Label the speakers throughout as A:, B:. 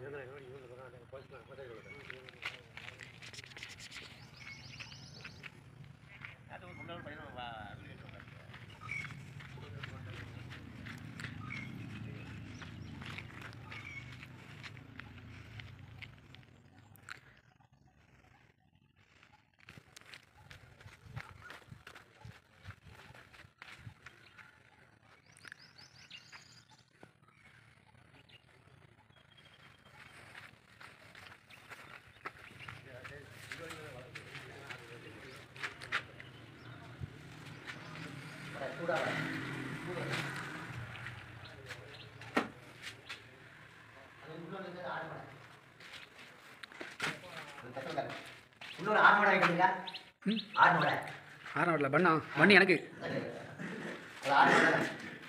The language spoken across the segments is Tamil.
A: இன்னொரு ஆறு மடை வைக்கிறீங்களா ஆறு மடை
B: ஆறாம் வீட்டில் பண்ணா பண்ணி எனக்கு
A: அது ஆறு மடை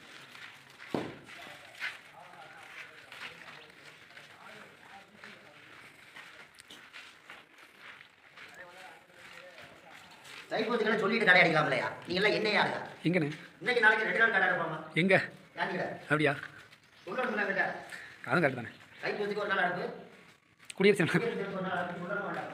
A: தைப்பூத்துக்கெல்லாம் சொல்லிட்டு கடை அடிக்கலாம் இல்லையா நீங்களாம் என்னையா இருக்கா
B: எங்கண்ணே
A: இன்னைக்கு நாளைக்கு ரெண்டு நாள் கடை அடிப்பாமா
B: எங்கே
A: யாருக்கிட்ட
B: அப்படியா
A: சொல்லணும்ல கிட்ட
B: அதுவும் கரெக்ட் தானே
A: தைப்பூத்துக்கு ஒரு நாள் அனுப்பு
B: குடியரசு தினம்.
A: குடியரசு ஒரு நாள் அனுப்பு சொல்லணும் வேண்டாம்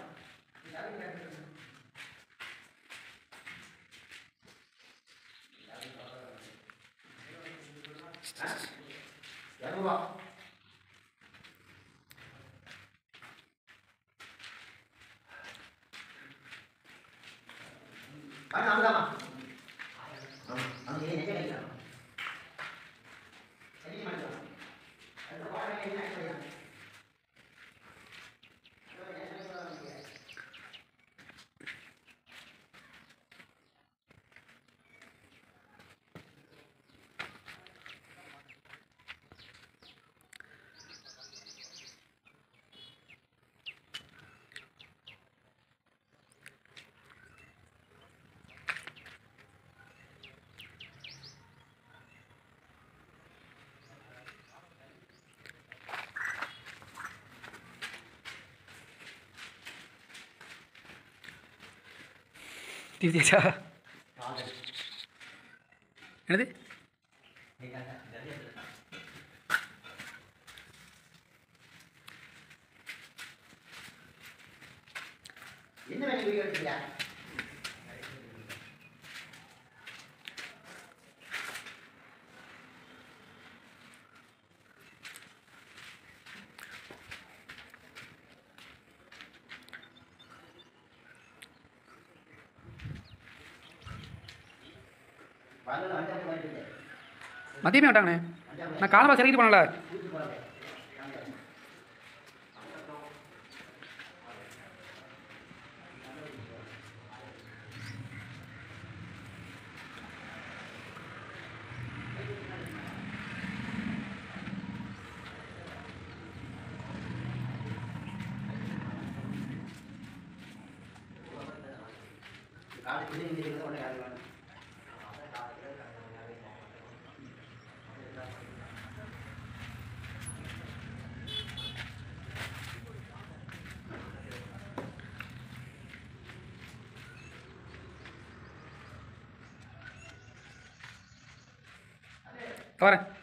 A: இரநூறுவா பணம் அமுதாமா ஆமாம் அவங்க நெஞ்ச கழிக்கலாம் சரி பண்ணிக்கலாம் அடுத்த பாடம் என்ன ஆக்சுவலியா
B: தீர்த்தியாச்சா என்னது
A: என்ன வேலை வீடியோ எடுத்தீங்க வரல அஞ்சாவது வந்துட்டு
B: மதியமே விட்டாங்கண்ணே நான் காலமாக செலக்ட் பண்ணல
A: கூட்டு போகிறேன் காலை பிள்ளை இங்கே இருக்கிறத உடனே யாரும் வேணும்
B: வரேன்